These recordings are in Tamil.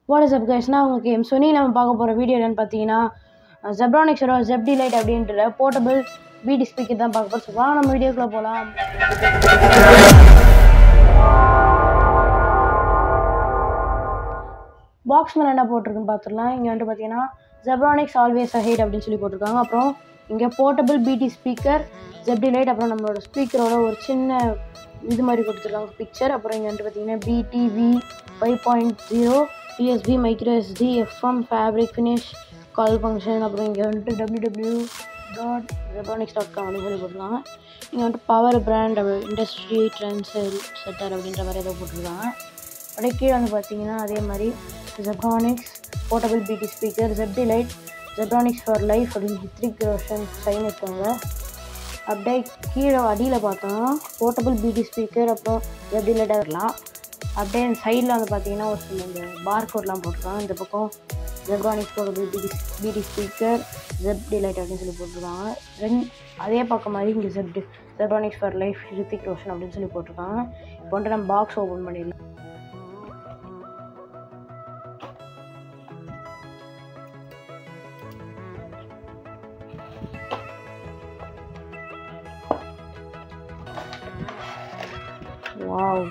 வாட் இஸ் அப் கைஸ்னால் அவங்க கேம் சொனி நம்ம பார்க்க போகிற வீடியோ என்னன்னு பார்த்தீங்கன்னா ஜெப்ரானிக்ஸோட ஜெப்டி லைட் அப்படின்ற போர்ட்டபிள் பிடி ஸ்பீக்கர் தான் பார்க்க போகிறோம் ஸோ வாங்க நம்ம வீடியோக்குள்ளே போகலாம் பாக்ஸ் மேலே என்ன போட்டிருக்குன்னு பார்த்துடலாம் இங்கே வந்துட்டு பார்த்தீங்கன்னா ஜெப்ரானிக்ஸ் ஆல்வேஸ் அஹெட் அப்படின்னு சொல்லி போட்டிருக்காங்க அப்புறம் இங்கே போர்ட்டபிள் பிடி ஸ்பீக்கர் ஜெப்டி லைட் அப்புறம் நம்மளோட ஸ்பீக்கரோட ஒரு சின்ன இது மாதிரி கொடுத்துருக்காங்க பிக்சர் அப்புறம் இங்கே வந்துட்டு பார்த்தீங்கன்னா BTV five point zero USB micro SD FM fabric finish call function அப்புறம் இங்கே வந்துட்டு W W dot Zebronics dot com அப்படின்னு சொல்லி போட்டிருக்காங்க இங்கே வந்துட்டு power brand industry trends setter அப்படின்ற மாதிரி ஏதோ போட்டிருக்காங்க அப்படியே கீழே வந்து பார்த்தீங்கன்னா அதே மாதிரி ஜெப்ரானிக்ஸ் போர்ட்டபிள் பிடி ஸ்பீக்கர் speaker light Zebronics for life அப்படின்னு ஹித்ரிக் ரோஷன் சைன் இருக்காங்க அப்படியே கீழே அடியில் பார்த்தோம்னா போர்ட்டபிள் பிடி ஸ்பீக்கர் அப்புறம் ஜெப்டி லைட் வரலாம் அப்படியே சைடில் வந்து பார்த்தீங்கன்னா ஒரு சில இந்த பார் கோட்லாம் போட்டிருக்காங்க இந்த பக்கம் ஜெப்ரானிக்ஸ் போர்ட்டபிள் பிடி பிடி ஸ்பீக்கர் ஜெப்டி லைட் அப்படின்னு சொல்லி போட்டிருக்காங்க ரெண்டு அதே பக்கம் மாதிரி இங்கே ஜெப்டி ஜெப்ரானிக்ஸ் ஃபார் லைஃப் ஹிருத்திக் ரோஷன் அப்படின்னு சொல்லி போட்டிருக்காங்க இப்போ வந்துட்டு நம்ம பாக்ஸ் ஓப்பன் பண்ணிடலாம் வாவ்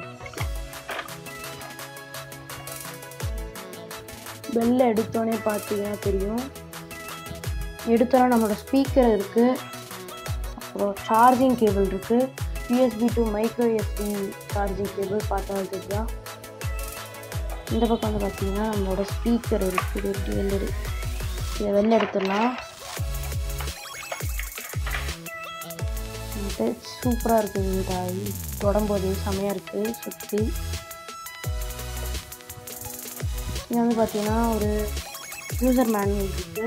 பெல்ல எடுத்தோடனே பார்த்தீங்கன்னா தெரியும் எடுத்தோன்னே நம்மளோட ஸ்பீக்கர் இருக்குது அப்புறம் சார்ஜிங் கேபிள் இருக்குது USB to micro SD charging cable பார்த்தாலும் தெரியா இந்த பக்கம் வந்து பார்த்தீங்கன்னா நம்மளோட ஸ்பீக்கர் இருக்குது எப்படி வெளில எடு இதை வெளில எடுத்துடலாம் சூப்பராக இருக்குது இது தொடம்போது செமையாக இருக்குது சுற்றி இது வந்து பார்த்தீங்கன்னா ஒரு யூசர் மேனுவல் இருக்குது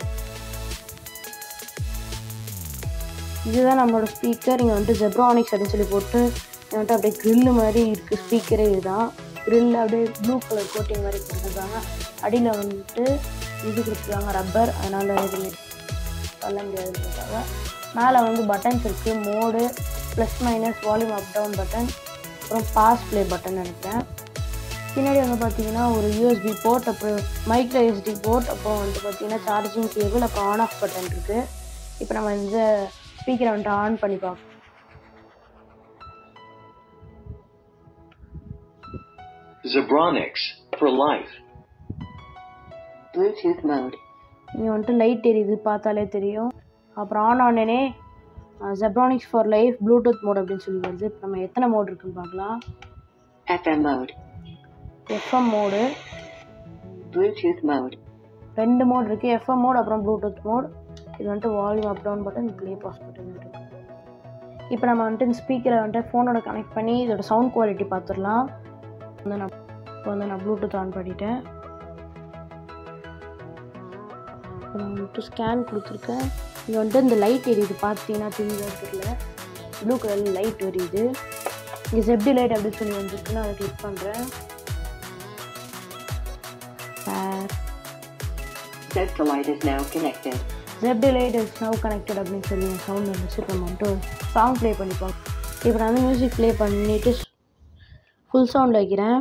இதுதான் நம்மளோட ஸ்பீக்கர் இங்கே வந்துட்டு ஜெப்ரானிக்ஸ் அப்படின்னு சொல்லி போட்டு இங்கே வந்துட்டு அப்படியே க்ரில்லு மாதிரி இருக்குது ஸ்பீக்கரே இதுதான் க்ரில் அப்படியே ப்ளூ கலர் கோட்டிங் மாதிரி கொடுத்துருக்காங்க அடியில் வந்துட்டு இது கொடுத்துருக்காங்க ரப்பர் அதனால் எதுவுமே சொல்ல முடியாதுன்றதுக்காக மேலே வந்து பட்டன்ஸ் இருக்குது mode plus minus volume up down button அப்புறம் பாஸ் ப்ளே பட்டன் நினைக்கிறேன் பின்னாடி வந்து பார்த்தீங்கன்னா ஒரு யூஎஸ்பி போர்ட் அப்புறம் மைக்ரோ எஸ்டி போர்ட் அப்புறம் வந்துட்டு பார்த்தீங்கன்னா சார்ஜிங் கேபிள் அப்புறம் ஆன் ஆஃப் பட்டன் இருக்குது இப்போ நம்ம இந்த ஸ்பீக்கரை வந்துட்டு ஆன் பண்ணி பார்ப்போம் Zebronics for life. Bluetooth mode. இங்கே வந்துட்டு லைட் எரியுது பார்த்தாலே தெரியும் அப்புறம் ஆன் ஆனே Zebronics for life Bluetooth mode அப்படின்னு சொல்லி வருது இப்போ நம்ம எத்தனை மோட் இருக்குன்னு பார்க்கலாம் FM mode. FM mode Bluetooth mode. ரெண்டு மோட் இருக்குது எஃப்எம் மோட் அப்புறம் ப்ளூடூத் மோட் இது வந்துட்டு volume up down button play pause button இருக்குது இப்போ நம்ம வந்துட்டு இந்த ஸ்பீக்கரை வந்துட்டு ஃபோனோட கனெக்ட் பண்ணி இதோட சவுண்ட் குவாலிட்டி பார்த்துடலாம் வந்து நான் இப்போ வந்து நான் ப்ளூடூத் ஆன் பண்ணிட்டேன் இப்போ நான் வந்துட்டு ஸ்கேன் கொடுத்துருக்கேன் இங்கே வந்துட்டு இந்த லைட் எரியுது பார்த்தீங்கன்னா தெரியுதா தெரியல ப்ளூ கலரில் லைட் எரியுது இங்கே ஜெப்டி லைட் அப்படின்னு சொல்லி வந்திருக்கு நான் அதை கிளிக் பண்ணுறேன் Zebra light is now connected. ஜெப்டி லைட் இஸ் நவ் கனெக்டட் அப்படின்னு சொல்லி சவுண்ட் வந்துச்சு இப்போ நம்ம வந்துட்டு சாங் ப்ளே பண்ணிப்போம் இப்போ நான் வந்து மியூசிக் ப்ளே பண்ணிவிட்டு ஃபுல் சவுண்ட் வைக்கிறேன்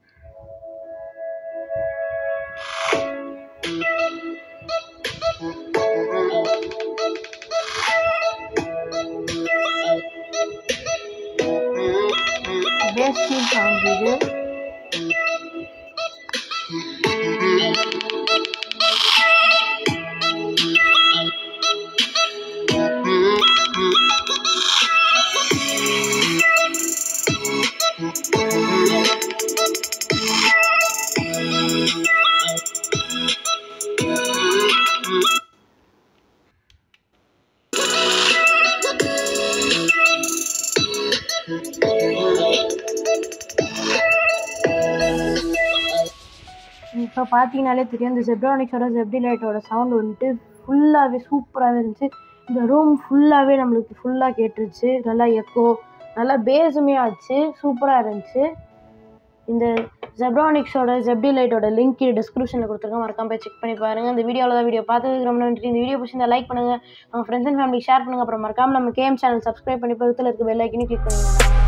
பேஸ் ஃபீல் சாங் இது இப்போ பார்த்தீங்கனாலே தெரியும் இந்த ஜெப்ரானிக்ஸோட ஜெப்டி லைட்டோட சவுண்ட் வந்துட்டு ஃபுல்லாகவே சூப்பராகவே இருந்துச்சு இந்த ரூம் ஃபுல்லாகவே நம்மளுக்கு ஃபுல்லாக கேட்டுருச்சு நல்லா எக்கோ நல்லா பேஸுமே ஆச்சு சூப்பராக இருந்துச்சு இந்த ஜெப்ரானிக்ஸோட ஜெப்டி லைட்டோட லிங்க் டிஸ்கிரிப்ஷனில் கொடுத்துருக்கேன் மறக்காம போய் செக் பண்ணி பாருங்கள் இந்த வீடியோவில் தான் வீடியோ பார்த்ததுக்கு ரொம்ப நன்றி இந்த வீடியோ பிடிச்சிருந்தா லைக் பண்ணுங்கள் உங்கள் ஃப்ரெண்ட்ஸ் அண்ட் ஃபேமிலி ஷேர் பண்ணுங்கள் அப்புறம் மறக்காம நம்ம கேம் சேனல் சப்ஸ்கிரைப் பண்ணி பக்கத்தில் இருக்க பெல் ஐக்கனையும் கிளிக் பண்ணுங்கள்